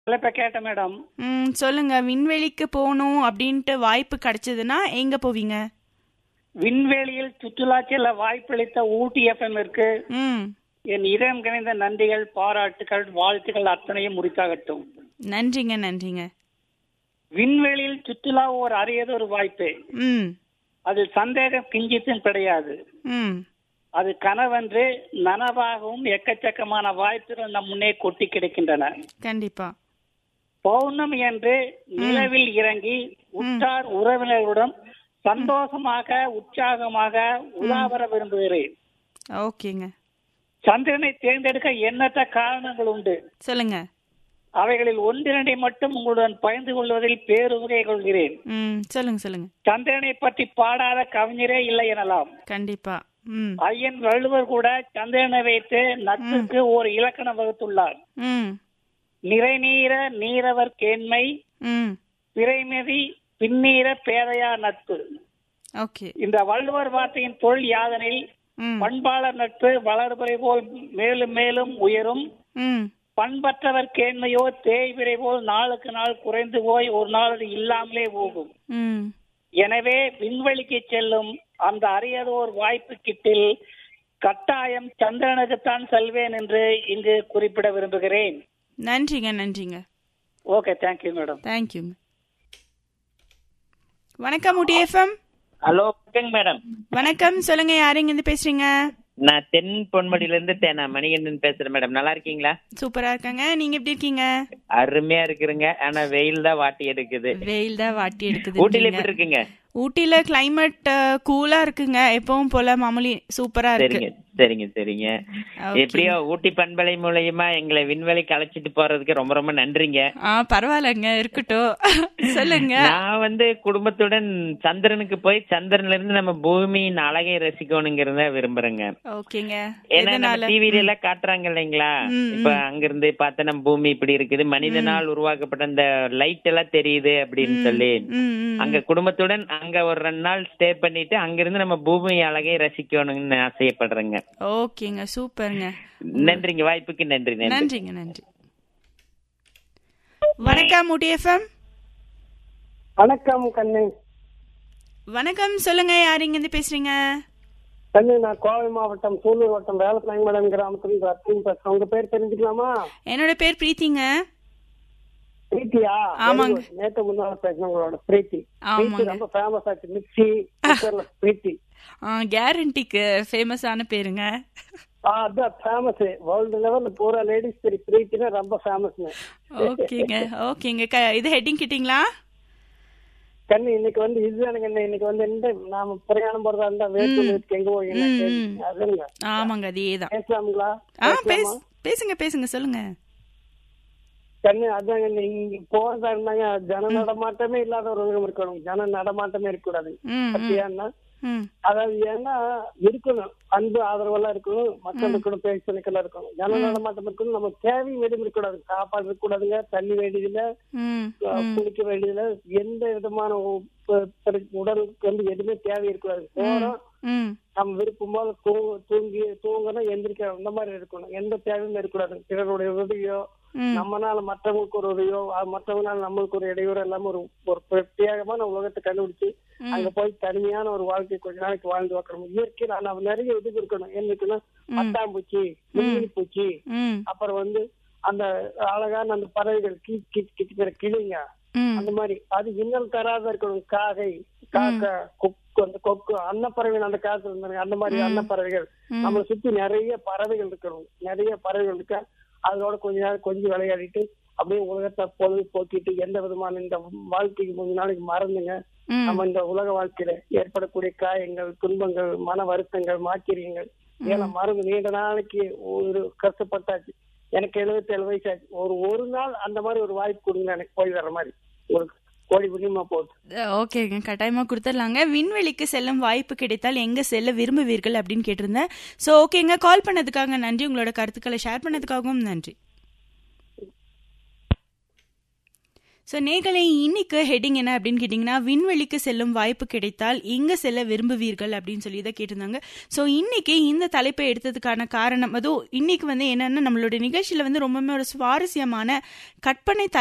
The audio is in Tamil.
இப்ப கேட்டேன் மேடம் ம் சொல்லுங்க விண்வெளிக்கு போகணும் அப்படின்ட்டு வாய்ப்பு கிடைச்சதுன்னா எங்க போவீங்க விண்வெளியில் சுற்றுலா செல்ல வாய்ப்பளித்த ஊட்டி எஃப்எம் இருக்கு ம் என் இதயம் கணிந்த நன்றிகள் பாராட்டுகள் வாழ்த்துக்கள் அத்தனையும் முடித்தாகட்டும் நன்றிங்க நன்றிங்க விண்வெளியில் சுற்றுலா ஒரு அரியதொரு வாய்ப்பு ம் அது சந்தேகம் கிஞ்சித்தும் கிடையாது ம் அது கனவென்று நனவாகவும் எக்கச்சக்கமான வாய்ப்புகள் நம் முன்னே கொட்டி கிடக்கின்றன கண்டிப்பா பௌர்ணமி என்று நிலவில் இறங்கி உற்றார் உறவினர்களுடன் சந்தோஷமாக உற்சாகமாக உலாவர விரும்புகிறேன் ஓகேங்க சந்திரனை தேர்ந்தெடுக்க எண்ணற்ற காரணங்கள் உண்டு சொல்லுங்க அவைகளில் ஒன்றிரண்டை மட்டும் உங்களுடன் பகிர்ந்து கொள்வதில் பேருவகை கொள்கிறேன் ம் சொல்லுங்க சொல்லுங்க சந்திரனை பற்றி பாடாத கவிஞரே இல்லை எனலாம் கண்டிப்பா ம் ஐயன் வள்ளுவர் கூட சந்திரனை வைத்து நட்புக்கு ஒரு இலக்கணம் வகுத்துள்ளார் ம் நிறைநீர நீரவர் கேண்மை ம் பிறைமதி பின்னீர பேதையா நட்பு ஓகே இந்த வள்ளுவர் வார்த்தையின் பொருள் யாதனில் ம் பண்பாளர் நட்பு வளர்புரை போல் மேலும் மேலும் உயரும் ம் பண்பற்றவர் கேண்மையோ தேய்விரை போல் நாளுக்கு நாள் குறைந்து போய் ஒரு நாள் அது இல்லாமலே போகும் ம் எனவே விண்வெளிக்கு செல்லும் அந்த அரியதோர் வாய்ப்பு கிட்டில் கட்டாயம் சந்திரனுக்குத்தான் செல்வேன் என்று இங்கு குறிப்பிட விரும்புகிறேன் நன்றிங்க நன்றிங்க ஓகே தேங்க்யூ மேடம் தேங்க்யூங்க வணக்கம் ஊட்டி எஃப்எம் ஹலோ வணக்கங்க மேடம் வணக்கம் சொல்லுங்க யாருங்க இருந்து பேசுறீங்க நான் தென் பொன்மடியில இருந்து தேனா மணிகண்டன் பேசுறேன் மேடம் நல்லா இருக்கீங்களா சூப்பரா இருக்காங்க நீங்க எப்படி இருக்கீங்க அருமையா இருக்குறங்க ஆனா வெயில் தான் வாட்டி எடுக்குது வெயில் தான் வாட்டி ஊட்டில எடுக்குது எப்படி இருக்குங்க ஊட்டில கிளைமேட் கூலா இருக்குங்க எப்பவும் போல மாமூலி சூப்பரா இருக்கு சரிங்க சரிங்க சரிங்க Okay. எப்படியோ ஊட்டி பண்பலை மூலியமா எங்களை விண்வெளிக்கு அழைச்சிட்டு போறதுக்கு ரொம்ப ரொம்ப நன்றிங்க ஆ பரவாயில்லங்க இருக்கட்டும் சொல்லுங்க நான் வந்து குடும்பத்துடன் சந்திரனுக்கு போய் சந்திரன்ல இருந்து நம்ம பூமியின் அழகை ரசிக்கணுங்கிறத விரும்புறேங்க ஓகேங்க ஏன்னா நம்ம எதனால டிவில எல்லாம் காட்டுறாங்க இல்லைங்களா ம், இப்ப அங்க இருந்து பார்த்தா நம்ம பூமி இப்படி இருக்குது மனிதனால் உருவாக்கப்பட்ட அந்த லைட் எல்லாம் தெரியுது அப்படின்னு சொல்லி ம், ம், அங்க குடும்பத்துடன் அங்க ஒரு ரெண்டு நாள் ஸ்டே பண்ணிட்டு அங்க இருந்து நம்ம பூமி அழகை ரசிக்கணும்னு ஆசைப்படுறேங்க ஓகேங்க சூப்பருங்க நன்றிங்க வாய்ப்புக்கு நன்றி நன்றி நன்றிங்க நன்றி வணக்கம் ஊட்டி எஃப்எம் வணக்கம் கண்ணு வணக்கம் சொல்லுங்க யாருங்க இருந்து பேசுறீங்க கண்ணு நான் கோவை மாவட்டம் சூலூர் வட்டம் வேலப்பநாயக மேடம் கிராமத்துல ரத்தின் பேசுறேன் உங்க பேர் தெரிஞ்சுக்கலாமா என்னோட பேர் பிரீத்திங்க பிரீத்தியா ஆமாங்க. Very good. நேத்து முன்னால பேசின உங்களோட பிரீத்தி ஆமாங்க. பிரீத்தி ரொம்ப ஃபேமஸ் ஆச்சு மிக்சி குக்கர்ல பிரீத்தி கேரண்டிக்கு ஃபேமஸான பேருங்க ஆ, அதான் ஃபேமஸ் வேர்ல்டு லெவல்ல பூரா லேடிஸ் சரி பிரீத்தினா ரொம்ப ஃபேமஸ்னு ஓகேங்க ஓகேங்க க- இது ஹெட்டிங் கிட்டிங்களா கண்ணு இன்னைக்கு வந்து இதுதானுங்க கண்ணு இன்னைக்கு வந்து இந்த நாம பிரயாணம் போறதா இருந்தா வேற்று எங்க போய் ம், ம். அதுங்க ஆமாங்க அதேதான் பேசலாங்களா ஆ பேசலாமா? பேச பேசுங்க பேசுங்க சொல்லுங்க கண்ணு அதாங்க இங்க போறதா இருந்தாங்க ஜன நடமாட்டமே இல்லாத ஒரு உலகம் இருக்கணும் ஜன நடமாட்டமே இருக்கக்கூடாது ம் ம், பத்தியான்னா ம் அதாவது ஏன்னா இருக்கணும் அன்பு ஆதரவெல்லாம் இருக்கணும் மக்கள் கூட பேசுறதுக்கெல்லாம் இருக்கணும் ஜன நடமாட்டம் இருக்கணும் நம்ம தேவை வேண்டியது இருக்கக்கூடாது சாப்பாடு இருக்கக்கூடாதுங்க தண்ணி வேண்டியதில்ல ம் அஹ் குளிக்க வேண்டியதில்ல எந்த விதமான உ- ப- பிற- உடலுக்கு வந்து எதுவுமே தேவை இருக்கக்கூடாது போறோம் ம் நம்ம விருப்பம் போல தூ- தூங்கி தூங்கணும் எந்திரிக்கணும் இந்த மாதிரி இருக்கணும் எந்த தேவையும் இருக்கக்கூடாது பிறருடைய உதவியோ ம் நம்மனால மற்றவங்களுக்கு ஒரு உதவியோ அஹ் மற்றவங்களால நம்மளுக்கு ஒரு இடையூறு இல்லாம ஒரு ஒரு பிரத்யேகமான உலகத்தை கண்டுபிடிச்சு அங்க போய் தனிமையான ஒரு வாழ்க்கை கொஞ்ச நாளைக்கு வாழ்ந்து வைக்கணும் இயற்கையில நம்ம நிறைய உதவி இருக்கணும் என்னைக்குன்னா பட்டாம்பூச்சி முன்னினி பூச்சி ம் அப்புறம் வந்து அந்த அழகான அந்த பறவைகள் கீ கீச் கிச்சுக்கிற கிளிங்க ம் அந்த மாதிரி அது இன்னல் தராத இருக்கணும் காகை காக்கா கொக்கு அந்த கொக்கு அன்ன பறவைகள் அந்த காலத்துல இருந்தாங்க அந்த மாதிரி அன்ன பறவைகள் நம்மளை சுத்தி நிறைய பறவைகள் இருக்கணும் நிறைய பறவைகள் இருக்க அதோட கொஞ்ச நேரம் கொஞ்சம் விளையாடிட்டு அப்படியே உலகத்தை பொழுது போக்கிட்டு எந்த விதமான இந்த வாழ்க்கைக்கு கொஞ்ச நாளைக்கு மறந்துங்க ம் நம்ம இந்த உலக வாழ்க்கையில ஏற்படக்கூடிய காயங்கள் துன்பங்கள் மன வருத்தங்கள் மாக்கிரியங்கள் இதெல்லாம் மறந்து நீண்ட நாளைக்கு ஒரு கஷ்டப்பட்டாச்சு எனக்கு எழுபத்தி ஏழு வயசு ஆச்சு ஒரு ஒரு நாள் அந்த மாதிரி ஒரு வாய்ப்பு கொடுங்க எனக்கு போய் வர மாதிரி ஒரு கோடி புண்ணியமா போகுது ஓகேங்க கட்டாயமா கொடுத்துடலாங்க விண்வெளிக்கு செல்லும் வாய்ப்பு கிடைத்தால் எங்க செல்ல விரும்புவீர்கள் அப்படின்னு கேட்டிருந்தேன் ஸோ ஓகேங்க கால் பண்ணதுக்காக நன்றி உங்களோட கருத்துக்களை ஷேர் பண்ணதுக்காகவும் நன்றி ஸோ நேர்களை இன்னைக்கு ஹெட்டிங் என்ன அப்படின்னு கேட்டிங்கன்னா விண்வெளிக்கு செல்லும் வாய்ப்பு கிடைத்தால் எங்க செல்ல விரும்புவீர்கள் அப்படின்னு சொல்லி தான் கேட்டிருந்தாங்க ஸோ இன்னைக்கு இந்த தலைப்பை எடுத்ததுக்கான காரணம் அதுவும் இன்னைக்கு வந்து என்னன்னா நம்மளுடைய நிகழ்ச்சியில வந்து ரொம்பவுமே ஒரு சுவாரஸ்யமான கற்பனை